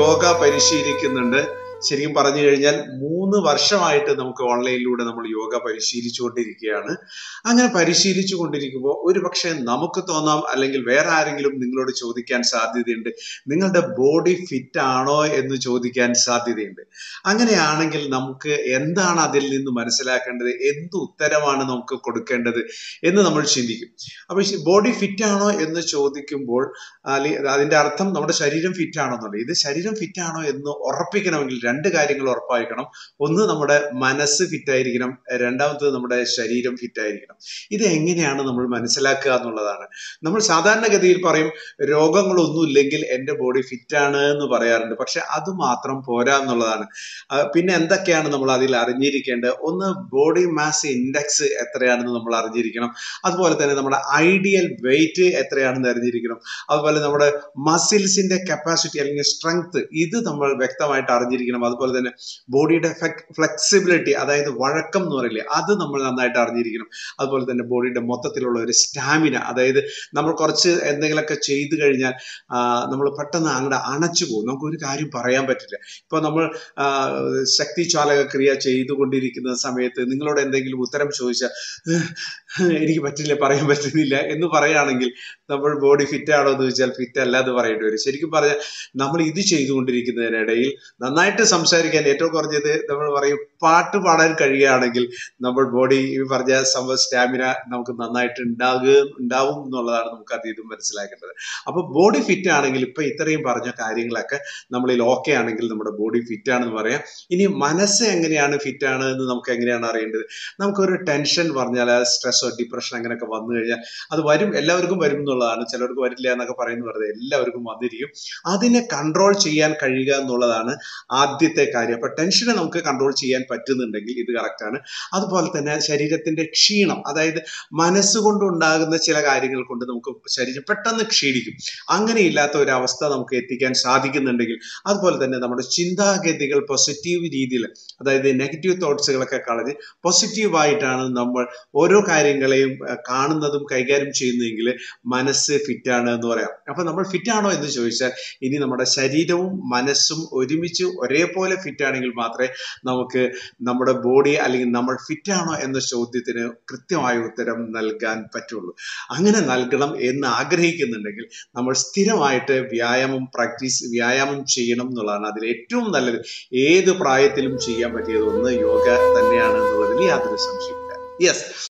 യോഗ പരിശീലിക്കുന്നുണ്ട് ശരിക്കും പറഞ്ഞു കഴിഞ്ഞാൽ മൂന്ന് വർഷമായിട്ട് നമുക്ക് ഓൺലൈനിലൂടെ നമ്മൾ യോഗ പരിശീലിച്ചുകൊണ്ടിരിക്കുകയാണ് അങ്ങനെ പരിശീലിച്ചു കൊണ്ടിരിക്കുമ്പോൾ ഒരു പക്ഷേ നമുക്ക് തോന്നാം അല്ലെങ്കിൽ വേറെ ആരെങ്കിലും നിങ്ങളോട് ചോദിക്കാൻ സാധ്യതയുണ്ട് നിങ്ങളുടെ ബോഡി ഫിറ്റ് ആണോ എന്ന് ചോദിക്കാൻ സാധ്യതയുണ്ട് അങ്ങനെയാണെങ്കിൽ നമുക്ക് എന്താണ് അതിൽ നിന്ന് മനസ്സിലാക്കേണ്ടത് എന്ത് ഉത്തരമാണ് നമുക്ക് കൊടുക്കേണ്ടത് എന്ന് നമ്മൾ ചിന്തിക്കും അപ്പൊ ബോഡി ഫിറ്റ് ആണോ എന്ന് ചോദിക്കുമ്പോൾ അല്ലെ- അതിന്റെ അർത്ഥം നമ്മുടെ ശരീരം ഫിറ്റ് ആണോ എന്നുള്ളത് ഇത് ശരീരം ഫിറ്റ് ആണോ എന്ന് ഉറപ്പിക്കണമെങ്കിൽ രണ്ട് കാര്യങ്ങൾ ഉറപ്പായിരിക്കണം ഒന്ന് നമ്മുടെ മനസ്സ് ഫിറ്റ് ആയിരിക്കണം രണ്ടാമത്തത് നമ്മുടെ ശരീരം ഫിറ്റ് ആയിരിക്കണം ഇത് എങ്ങനെയാണ് നമ്മൾ മനസ്സിലാക്കുക എന്നുള്ളതാണ് നമ്മൾ സാധാരണഗതിയിൽ പറയും രോഗങ്ങളൊന്നും ഇല്ലെങ്കിൽ എൻ്റെ ബോഡി ഫിറ്റ് ആണ് എന്ന് പറയാറുണ്ട് പക്ഷെ അത് മാത്രം പോരാ എന്നുള്ളതാണ് ആ, പിന്നെ എന്തൊക്കെയാണ് നമ്മൾ അതിൽ അറിഞ്ഞിരിക്കേണ്ടത് ഒന്ന് ബോഡി മാസ് ഇൻഡെക്സ് എത്രയാണെന്ന് നമ്മൾ അറിഞ്ഞിരിക്കണം അതുപോലെ തന്നെ നമ്മുടെ ഐഡിയൽ വെയിറ്റ് എത്രയാണെന്ന് അറിഞ്ഞിരിക്കണം അതുപോലെ നമ്മുടെ മസിൽസിന്റെ കപ്പാസിറ്റി അല്ലെങ്കിൽ സ്ട്രെങ്ത് ഇത് നമ്മൾ വ്യക്തമായിട്ട് അറിഞ്ഞിരിക്കണം അതുപോലെ തന്നെ ബോഡിയുടെ ഫ്ലെക്സിബിലിറ്റി അതായത് വഴക്കം എന്ന് പറയില്ലേ അത് നമ്മൾ നന്നായിട്ട് അറിഞ്ഞിരിക്കണം അതുപോലെ തന്നെ ബോഡിയുടെ മൊത്തത്തിലുള്ള ഒരു സ്റ്റാമിന അതായത് നമ്മൾ കുറച്ച് എന്തെങ്കിലുമൊക്കെ ചെയ്തു കഴിഞ്ഞാൽ നമ്മൾ പെട്ടെന്ന് അങ്ങോട്ട് അണച്ചു പോകും നമുക്ക് ഒരു കാര്യം പറയാൻ പറ്റില്ല ഇപ്പൊ നമ്മൾ ആ, ശക്തിചാലക ക്രിയ ചെയ്തുകൊണ്ടിരിക്കുന്ന സമയത്ത് നിങ്ങളോട് എന്തെങ്കിലും ഉത്തരം ചോദിച്ചാൽ എനിക്ക് പറ്റില്ല പറയാൻ പറ്റുന്നില്ല എന്ന് പറയുകയാണെങ്കിൽ നമ്മൾ ബോഡി ഫിറ്റ് ആണോ എന്ന് ചോദിച്ചാൽ ഫിറ്റ് അല്ല എന്ന് പറയേണ്ടി വരും ശരിക്കും പറഞ്ഞാൽ നമ്മൾ ഇത് ചെയ്തുകൊണ്ടിരിക്കുന്നതിനിടയിൽ നന്നായിട്ട് സംസാരിക്കാൻ ഏറ്റവും കുറഞ്ഞത് നമ്മൾ പറയും പാട്ട് പാടാൻ കഴിയുകയാണെങ്കിൽ നമ്മൾ ബോഡി ഈ പറഞ്ഞ സംഭവ സ്റ്റാമിന നമുക്ക് നന്നായിട്ട് ഉണ്ടാകുക ഉണ്ടാവും എന്നുള്ളതാണ് നമുക്ക് അതിൽ നിന്ന് മനസ്സിലാക്കേണ്ടത് അപ്പൊ ബോഡി ഫിറ്റ് ആണെങ്കിൽ ഇപ്പൊ ഇത്രയും പറഞ്ഞ കാര്യങ്ങളൊക്കെ നമ്മളിൽ ഓക്കെ ആണെങ്കിൽ നമ്മുടെ ബോഡി ഫിറ്റ് ആണെന്ന് പറയാം ഇനി മനസ്സ് എങ്ങനെയാണ് ഫിറ്റ് ആണ് എന്ന് നമുക്ക് എങ്ങനെയാണ് അറിയേണ്ടത് നമുക്കൊരു ടെൻഷൻ പറഞ്ഞാൽ സ്ട്രെസ്സോ ഡിപ്രഷൻ അങ്ങനെയൊക്കെ വന്നു കഴിഞ്ഞാൽ അത് വരും എല്ലാവർക്കും വരും എന്നുള്ളതാണ് ചിലർക്ക് വരില്ല എന്നൊക്കെ പറയുന്നത് വെറുതെ എല്ലാവർക്കും വന്നിരിക്കും അതിനെ കൺട്രോൾ ചെയ്യാൻ കഴിയുക എന്നുള്ളതാണ് ആദ്യത്തെ കാര്യം അപ്പൊ ടെൻഷനെ നമുക്ക് കൺട്രോൾ ചെയ്യാൻ പറ്റുന്നുണ്ടെങ്കിൽ ഇത് correct ആണ് അതുപോലെ തന്നെ ശരീരത്തിന്റെ ക്ഷീണം അതായത് മനസ്സുകൊണ്ടുണ്ടാകുന്ന ചില കാര്യങ്ങൾ കൊണ്ട് നമുക്ക് ശരീരം പെട്ടെന്ന് ക്ഷീണിക്കും അങ്ങനെയില്ലാത്ത ഒരു അവസ്ഥ നമുക്ക് എത്തിക്കാൻ സാധിക്കുന്നുണ്ടെങ്കിൽ അതുപോലെ തന്നെ നമ്മുടെ ചിന്താഗതികൾ പോസിറ്റീവ് രീതിയിൽ അതായത് നെഗറ്റീവ് തോട്ട്സുകളൊക്കെ കളഞ്ഞ് പോസിറ്റീവായിട്ടാണ് നമ്മൾ ഓരോ കാര്യങ്ങളെയും അഹ് കാണുന്നതും കൈകാര്യം ചെയ്യുന്നതെങ്കിൽ മനസ്സ് ഫിറ്റ് ആണ് എന്ന് പറയാം അപ്പൊ നമ്മൾ ഫിറ്റ് ആണോ എന്ന് ചോദിച്ചാൽ ഇനി നമ്മുടെ ശരീരവും മനസ്സും ഒരുമിച്ച് ഒരേപോലെ ഫിറ്റ് ആണെങ്കിൽ മാത്രമേ നമുക്ക് നമ്മുടെ ബോഡി അല്ലെങ്കിൽ നമ്മൾ ഫിറ്റ് ആണോ എന്ന ചോദ്യത്തിന് കൃത്യമായ ഉത്തരം നൽകാൻ പറ്റുള്ളൂ അങ്ങനെ നൽകണം എന്ന് ആഗ്രഹിക്കുന്നുണ്ടെങ്കിൽ നമ്മൾ സ്ഥിരമായിട്ട് വ്യായാമം പ്രാക്ടീസ് വ്യായാമം ചെയ്യണം എന്നുള്ളതാണ് അതിൽ ഏറ്റവും നല്ലത് ഏത് പ്രായത്തിലും ചെയ്യാൻ പറ്റിയത് ഒന്ന് യോഗ തന്നെയാണ് എന്നുള്ളതിൽ യാതൊരു സംശയമില്ല യെസ്